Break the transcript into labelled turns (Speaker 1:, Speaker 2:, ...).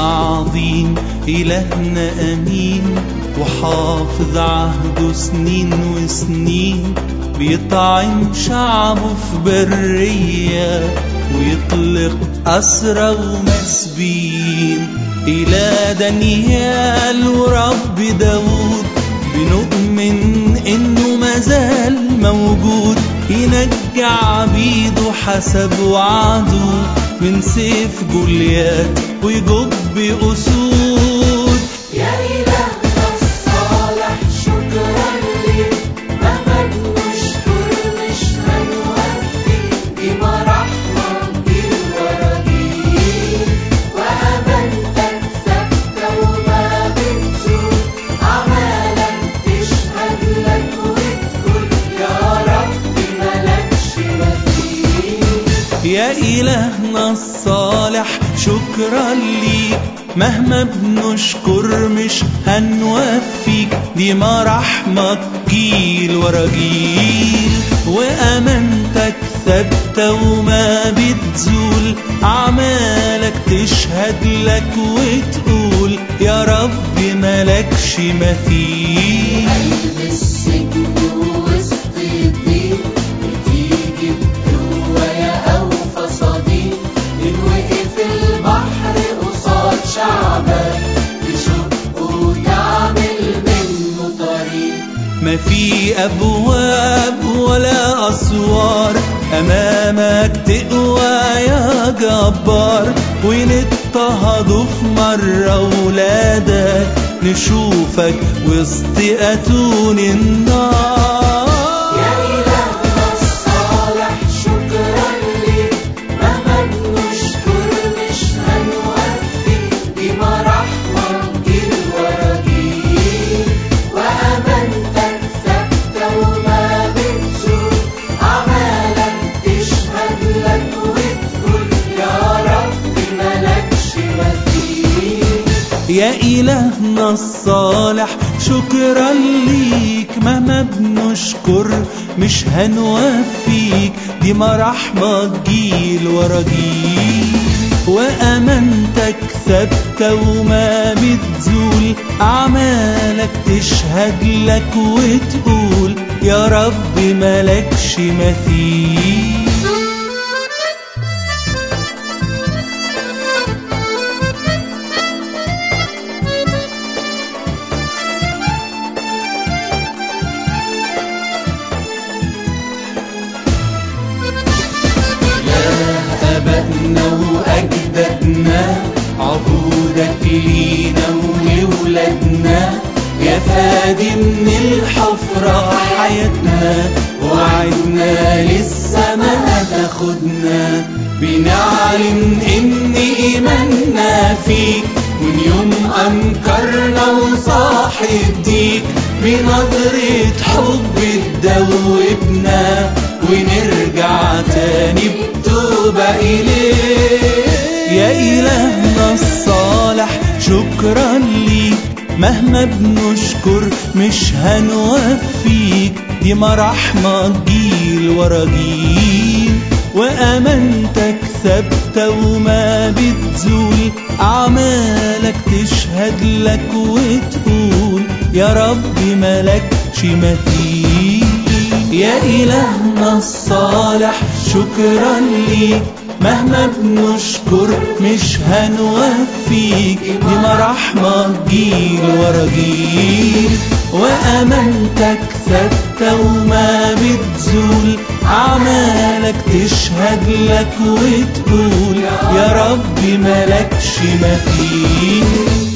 Speaker 1: عظيم إلهنا أمين وحافظ عهده سنين وسنين بيطعم شعبه في برية ويطلق أسرى ومسبين إلى دانيال ورب داود بنؤمن إنه مازال موجود ينجع عبيده حسب وعده من سيف جوليات ويجب أسود
Speaker 2: يا إلهنا الصالح شكرا ليك مهما بنشكر مش هنوفي دي مراحمك الوراجيل وأمانتك ثابتة وما بتزول أعمالك تشهد لك وتقول يا رب ملكش مثيل
Speaker 1: يا إلهنا الصالح شكرا ليك مهما بنشكر مش هنوفيك دي مراحمك جيل ورا جيل وأمانتك ثابتة وما بتزول أعمالك تشهد لك وتقول يا رب ملكش مثيل
Speaker 2: قلب السجن ووسط الضيق بتيجي بقوة أوفى صديق إن وقف البحر قصاد شعبك تشق وتعمل منه طريق
Speaker 1: ما في أبواب ولا أسوار أمامك تقوى يا جبار ونضطهدوا في مرة ولادك نشوفك وسط أتون النار
Speaker 2: يا إلهنا الصالح شكرا ليك مهما بنشكر مش هنوفي دي مراحمك الوراجيل وأمانتك ثابتة وما بتزول أعمالك تشهد لك وتقول يا رب ملكش مثيل
Speaker 1: يا إلهنا الصالح شكرا ليك مهما بنشكر مش هنوفيك دي مراحمك جيل ورا جيل وأمانتك ثابتة وما بتزول أعمالك تشهد لك وتقول يا رب ملكش مثيل آبائنا وأجدادنا عبودك لينا ولولادنا يا فادي من الحفرة حياتنا وعدنا لسه ما تاخدنا بنعلن إن إيماننا فيك من يوم أنكرنا وصاحب ديك بنظرة حب تدوبنا ونرجع تاني بتوبة إليك يا إلهنا الصالح شكرا ليك مهما بنشكر مش هنوفيك دي مراحمك جيل ورا جيل وأمانتك ثابتة وما بتزول أعمالك تشهد لك وتقول يا رب ملكش مثيل يا إلهنا الصالح شكرا ليك مهما بنشكر مش هنوفيك دي مراحمك جيل ورا جيل وأمانتك ثابتة وما بتزول أعمالك تشهد لك وتقول يا رب ملكش مثيل